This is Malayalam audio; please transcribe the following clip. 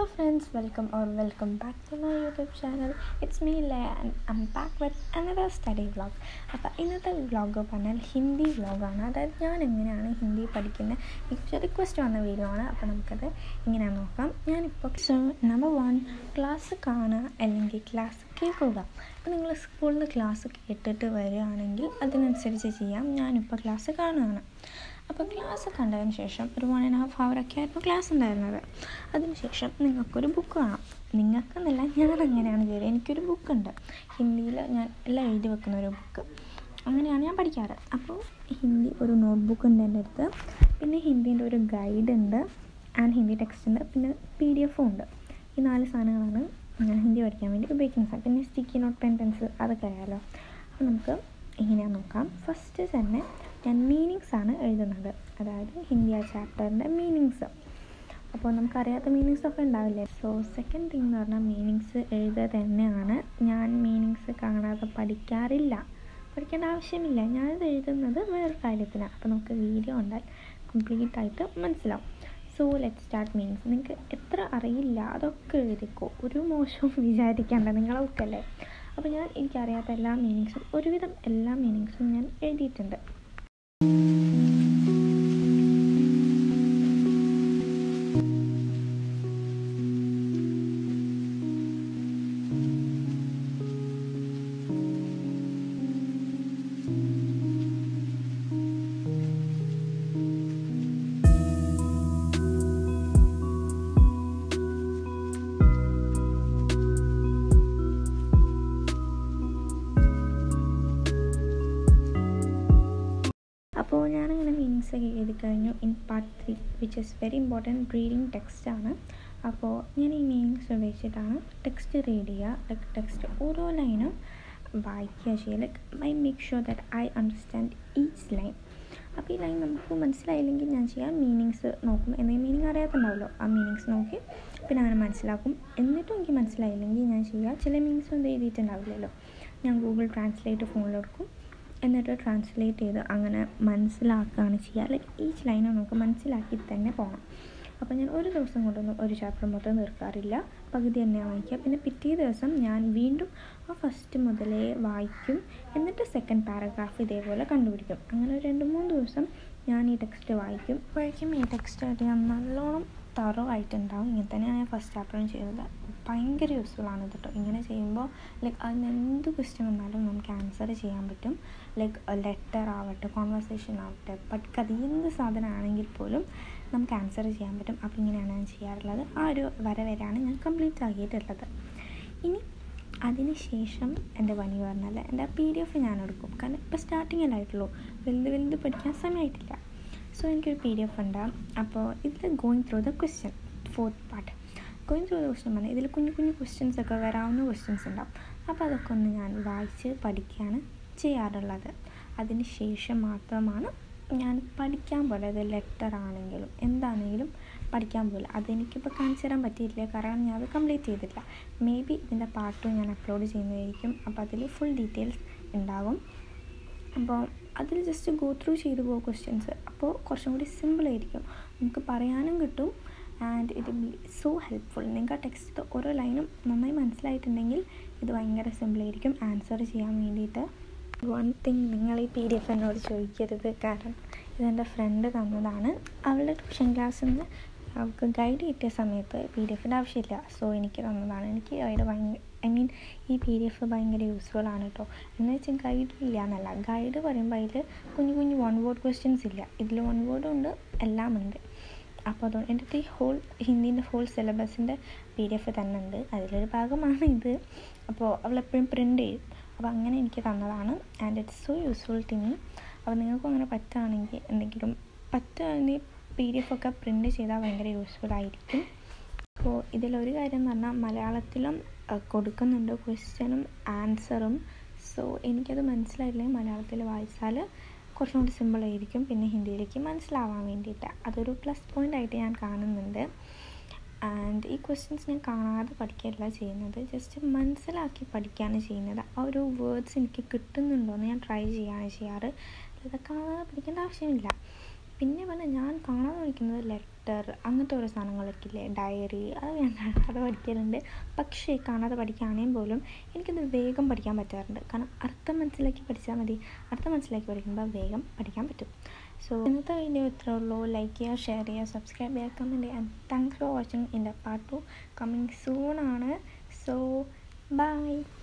friends, welcome or welcome back to my YouTube channel. It's me Leah and I'm back with another study vlog. അപ്പോൾ ഇന്നത്തെ വ്ളോഗ് പറഞ്ഞാൽ ഹിന്ദി വ്ളോഗാണ് അതായത് ഞാൻ എങ്ങനെയാണ് ഹിന്ദി പഠിക്കുന്നത് എനിക്ക് റിക്വസ്റ്റ് വന്ന വീഡിയോ ആണ് അപ്പോൾ നമുക്കത് ഇങ്ങനെ നോക്കാം ഞാനിപ്പോൾ സോ നമ്പർ വൺ ക്ലാസ് കാണുക അല്ലെങ്കിൽ ക്ലാസ് കേൾക്കുക അപ്പോൾ നിങ്ങൾ സ്കൂളിൽ നിന്ന് ക്ലാസ് കേട്ടിട്ട് വരികയാണെങ്കിൽ അതിനനുസരിച്ച് ചെയ്യാം ഞാനിപ്പോൾ ക്ലാസ് കാണുകയാണ് അപ്പോൾ ക്ലാസ് കണ്ടതിന് ശേഷം ഒരു വൺ ആൻഡ് ഹാഫ് അവർ ഒക്കെ ആയിരുന്നു ക്ലാസ് ഉണ്ടായിരുന്നത് അതിനുശേഷം നിങ്ങൾക്കൊരു ബുക്ക് കാണാം നിങ്ങൾക്കെന്നല്ല ഞാൻ അങ്ങനെയാണ് ചെയ്തത് എനിക്കൊരു ബുക്കുണ്ട് ഹിന്ദിയിൽ ഞാൻ എല്ലാം എഴുതി വെക്കുന്ന ഒരു ബുക്ക് അങ്ങനെയാണ് ഞാൻ പഠിക്കാറ് അപ്പോൾ ഹിന്ദി ഒരു നോട്ട് ബുക്ക് ഉണ്ട് എൻ്റെ അടുത്ത് പിന്നെ ഹിന്ദീൻ്റെ ഒരു ഗൈഡ് ഉണ്ട് ആൻഡ് ഹിന്ദി ടെക്സ്റ്റ് ഉണ്ട് പിന്നെ പി ഡി എഫും ഉണ്ട് ഈ നാല് സാധനങ്ങളാണ് ഞാൻ ഹിന്ദി പഠിക്കാൻ വേണ്ടി ഉപയോഗിക്കുന്ന സാധനം പിന്നെ സ്റ്റിക്കി നോട്ട് പെൻ പെൻസിൽ അതൊക്കെ അറിയാമല്ലോ അപ്പോൾ നമുക്ക് എങ്ങനെയാണെന്ന് നോക്കാം ഫസ്റ്റ് തന്നെ ഞാൻ മീനിങ്സ് ആണ് എഴുതുന്നത് അതായത് ഹിന്ദി ആ ചാപ്റ്ററിൻ്റെ മീനിങ്സ് അപ്പോൾ നമുക്കറിയാത്ത മീനിങ്സ് ഒക്കെ ഉണ്ടാവില്ലേ സോ സെക്കൻഡ് തിങ് എന്ന് പറഞ്ഞാൽ മീനിങ്സ് എഴുതുക തന്നെയാണ് ഞാൻ മീനിങ്സ് കാണാതെ പഠിക്കാറില്ല പഠിക്കേണ്ട ആവശ്യമില്ല ഞാനിത് എഴുതുന്നത് വേറൊരു കാര്യത്തിനാണ് അപ്പോൾ നമുക്ക് വീഡിയോ ഉണ്ടാൽ കംപ്ലീറ്റ് ആയിട്ട് മനസ്സിലാവും സോ ലെറ്റ് സ്റ്റാർട്ട് മീനിങ്സ് നിങ്ങൾക്ക് എത്ര അറിയില്ല അതൊക്കെ എഴുതിക്കോ ഒരു മോശവും വിചാരിക്കേണ്ട നിങ്ങളൊക്കെയല്ലേ അപ്പോൾ ഞാൻ എനിക്കറിയാത്ത എല്ലാ മീനിങ്സും ഒരുവിധം എല്ലാ മീനിങ്സും ഞാൻ എഴുതിയിട്ടുണ്ട് അപ്പോൾ ഞാനങ്ങനെ മീനിങ്സ് ഒക്കെ എഴുതി കഴിഞ്ഞു in part three which is very important reading text ആണ് അപ്പോൾ ഞാൻ ഈ മീനിങ്സ് ഉപയോഗിച്ചിട്ടാണ് ടെക്സ്റ്റ് റീഡ് ചെയ്യുക ലൈക്ക് ടെക്സ്റ്റ് ഓരോ ലൈനും വായിക്കുക ചെയ്യുക like I make sure that I understand each line അപ്പോൾ ഈ ലൈൻ നമുക്ക് മനസ്സിലായില്ലെങ്കിൽ ഞാൻ ചെയ്യാം മീനിങ്സ് നോക്കും എന്തെങ്കിലും മീനിങ് അറിയാത്തുണ്ടാവുമല്ലോ ആ മീനിങ്സ് നോക്കി പിന്നെ അങ്ങനെ മനസ്സിലാക്കും എന്നിട്ടും എനിക്ക് മനസ്സിലായില്ലെങ്കിൽ ഞാൻ ചെയ്യുക ചില മീനിങ്സ് ഒന്നും എഴുതിയിട്ടുണ്ടാവില്ലല്ലോ ഞാൻ ഗൂഗിൾ ട്രാൻസ്ലേറ്റ് ഫോണിലെടുക്കും എന്നിട്ട് ട്രാൻസ്ലേറ്റ് ചെയ്ത് അങ്ങനെ മനസ്സിലാക്കുകയാണ് ചെയ്യുക ലൈക്ക് ഈച്ച് ലൈന് നമുക്ക് മനസ്സിലാക്കി തന്നെ പോകണം അപ്പോൾ ഞാൻ ഒരു ദിവസം കൊണ്ടൊന്നും ഒരു ചാപ്റ്റർ മൊത്തം തീർക്കാറില്ല പകുതി തന്നെ വായിക്കുക പിന്നെ പിറ്റേ ദിവസം ഞാൻ വീണ്ടും ആ ഫസ്റ്റ് മുതലേ വായിക്കും എന്നിട്ട് സെക്കൻഡ് പാരഗ്രാഫ് ഇതേപോലെ കണ്ടുപിടിക്കും അങ്ങനെ ഒരു രണ്ട് മൂന്ന് ദിവസം ഞാൻ ഈ ടെക്സ്റ്റ് വായിക്കും അപ്പോഴേക്കും ഈ ടെക്സ്റ്റ് ആയിട്ട് ഞാൻ നല്ലോണം തറോ ആയിട്ടുണ്ടാവും ഇങ്ങനെ തന്നെയാണ് ഞാൻ ഫസ്റ്റ് ചാപ്റ്ററും ചെയ്തത് ഭയങ്കര യൂസ്ഫുൾ ആണ് കേട്ടോ ഇങ്ങനെ ചെയ്യുമ്പോൾ ലൈക്ക് അതിന് എന്ത് ക്വസ്റ്റ്യൻ വന്നാലും നമുക്ക് ആൻസർ ചെയ്യാൻ പറ്റും ലൈക്ക് ലെറ്റർ ആവട്ടെ കോൺവെർസേഷൻ ആവട്ടെ പട്കഥ എന്ത് സാധനമാണെങ്കിൽ പോലും നമുക്ക് ആൻസർ ചെയ്യാൻ പറ്റും അപ്പോൾ ഇങ്ങനെയാണ് ഞാൻ ചെയ്യാറുള്ളത് ആ ഒരു വര വരെയാണ് ഞാൻ കംപ്ലീറ്റ് ആക്കിയിട്ടുള്ളത് ഇനി അതിന് ശേഷം എൻ്റെ പണി പറഞ്ഞാൽ എൻ്റെ പി ഡി എഫ് ഞാൻ എടുക്കും കാരണം ഇപ്പോൾ സ്റ്റാർട്ടിങ്ങിലായിട്ടുള്ളൂ വലുത് വലുത് പഠിക്കാൻ സമയമായിട്ടില്ല സോ എനിക്കൊരു പി ഡി എഫ് ഉണ്ട് അപ്പോൾ ഇതിൽ going through the question fourth part going through the question പറഞ്ഞാൽ ഇതിൽ കുഞ്ഞു കുഞ്ഞു ക്വസ്റ്റ്യൻസ് ഒക്കെ വരാവുന്ന ക്വസ്റ്റ്യൻസ് ഉണ്ടാവും അപ്പോൾ അതൊക്കെ ഒന്ന് ഞാൻ വായിച്ച് പഠിക്കുകയാണ് ചെയ്യാറുള്ളത് അതിന് ശേഷം മാത്രമാണ് ഞാൻ പഠിക്കാൻ പോലെ അത് ലെറ്റർ ആണെങ്കിലും എന്താണെങ്കിലും പഠിക്കാൻ പോലെ അതെനിക്കിപ്പോൾ കാണിച്ചു തരാൻ പറ്റിയില്ല കാരണം ഞാൻ അത് കംപ്ലീറ്റ് ചെയ്തിട്ടില്ല മേ ബി ഇതിൻ്റെ പാർട്ടും ഞാൻ അപ്ലോഡ് ചെയ്യുന്നതായിരിക്കും അപ്പോൾ അതിൽ ഫുൾ ഡീറ്റെയിൽസ് ഉണ്ടാകും അപ്പോൾ അതിൽ ജസ്റ്റ് ഗോ ത്രൂ ചെയ്തു പോകും ക്വസ്റ്റ്യൻസ് അപ്പോൾ കുറച്ചും കൂടി സിമ്പിളായിരിക്കും നമുക്ക് പറയാനും കിട്ടും and it be so helpful നിങ്ങൾക്ക് ആ ടെക്സ്റ്റ് ഓരോ ലൈനും നന്നായി മനസ്സിലായിട്ടുണ്ടെങ്കിൽ ഇത് ഭയങ്കര സിമ്പിളായിരിക്കും ആൻസർ ചെയ്യാൻ വേണ്ടിയിട്ട് വൺ തിങ് നിങ്ങൾ ഈ പി ഡി എഫ് എന്നോട് ചോദിക്കരുത് കാരണം ഇതെൻ്റെ ഫ്രണ്ട് തന്നതാണ് അവളുടെ ട്യൂഷൻ ക്ലാസ്സിൽ നിന്ന് അവൾക്ക് ഗൈഡ് കിട്ടിയ സമയത്ത് പി ഡി എഫിൻ്റെ ആവശ്യമില്ല സോ എനിക്ക് തന്നതാണ് എനിക്ക് ഗൈഡ് ഭയങ്കര ഐ മീൻ ഈ പി ഡി എഫ് ഭയങ്കര യൂസ്ഫുൾ ആണ് കേട്ടോ എന്ന് വെച്ചാൽ ഗൈഡ് ഇല്ല എന്നല്ല ഗൈഡ് പറയുമ്പോൾ അതിൽ കുഞ്ഞു കുഞ്ഞു വൺ വേർഡ് ക്വസ്റ്റ്യൻസ് ഇല്ല ഇതിൽ വൺ വേർഡും ഉണ്ട് എല്ലാം ഉണ്ട് അപ്പോൾ അതുകൊണ്ട് എൻ്റെ അടുത്ത് ഈ ഹോൾ ഹിന്ദീൻ്റെ ഹോൾ സിലബസിൻ്റെ പി ഡി എഫ് തന്നെ ഉണ്ട് അതിലൊരു ഭാഗമാണ് ഇത് അപ്പോൾ അവൾ എപ്പോഴും പ്രിൻ്റ് ചെയ്യും അപ്പോൾ അങ്ങനെ എനിക്ക് തന്നതാണ് and it's so useful to me അപ്പോൾ നിങ്ങൾക്കും അങ്ങനെ പറ്റുകയാണെങ്കിൽ എന്തെങ്കിലും പറ്റുകയാണെങ്കിൽ പി ഡി എഫ് ഒക്കെ പ്രിൻ്റ് ചെയ്താൽ ഭയങ്കര യൂസ്ഫുൾ ആയിരിക്കും അപ്പോൾ ഇതിലൊരു കാര്യം എന്ന് പറഞ്ഞാൽ മലയാളത്തിലും കൊടുക്കുന്നുണ്ട് ക്വസ്റ്റ്യനും ആൻസറും സോ എനിക്കത് മനസ്സിലായില്ലെങ്കിൽ മലയാളത്തിൽ വായിച്ചാൽ കുറച്ചും കൂടി സിമ്പിളായിരിക്കും പിന്നെ ഹിന്ദിയിലേക്ക് മനസ്സിലാവാൻ വേണ്ടിയിട്ട് അതൊരു പ്ലസ് പോയിൻ്റ് ആയിട്ട് ഞാൻ കാണുന്നുണ്ട് ആൻഡ് ഈ ക്വസ്റ്റ്യൻസ് ഞാൻ കാണാതെ പഠിക്കുകയല്ല ചെയ്യുന്നത് ജസ്റ്റ് മനസ്സിലാക്കി പഠിക്കുകയാണ് ചെയ്യുന്നത് ആ ഒരു വേർഡ്സ് എനിക്ക് കിട്ടുന്നുണ്ടോ എന്ന് ഞാൻ ട്രൈ ചെയ്യുകയാണ് ചെയ്യാറ് ഇത് കാണാതെ പഠിക്കേണ്ട ആവശ്യമില്ല പിന്നെ പറഞ്ഞാൽ ഞാൻ കാണാതെ പഠിക്കുന്നത് ലെറ്റർ അങ്ങനത്തെ ഓരോ സാധനങ്ങളൊക്കെ ഇല്ലേ ഡയറി അത് ഞാൻ കാണാതെ പഠിക്കലുണ്ട് പക്ഷേ കാണാതെ പഠിക്കുകയാണെങ്കിൽ പോലും എനിക്കത് വേഗം പഠിക്കാൻ പറ്റാറുണ്ട് കാരണം അർത്ഥം മനസ്സിലാക്കി പഠിച്ചാൽ മതി അർത്ഥം മനസ്സിലാക്കി പഠിക്കുമ്പോൾ വേഗം പഠിക്കാൻ പറ്റും സോ ഇന്നത്തെ വീഡിയോ ഇത്രേ ഉള്ളൂ ലൈക്ക് ചെയ്യുക ഷെയർ ചെയ്യുക സബ്സ്ക്രൈബ് ചെയ്യുക കമൻറ്റ് ചെയ്യുക and thanks for watching in the part two coming soon ആണ് സോ ബൈ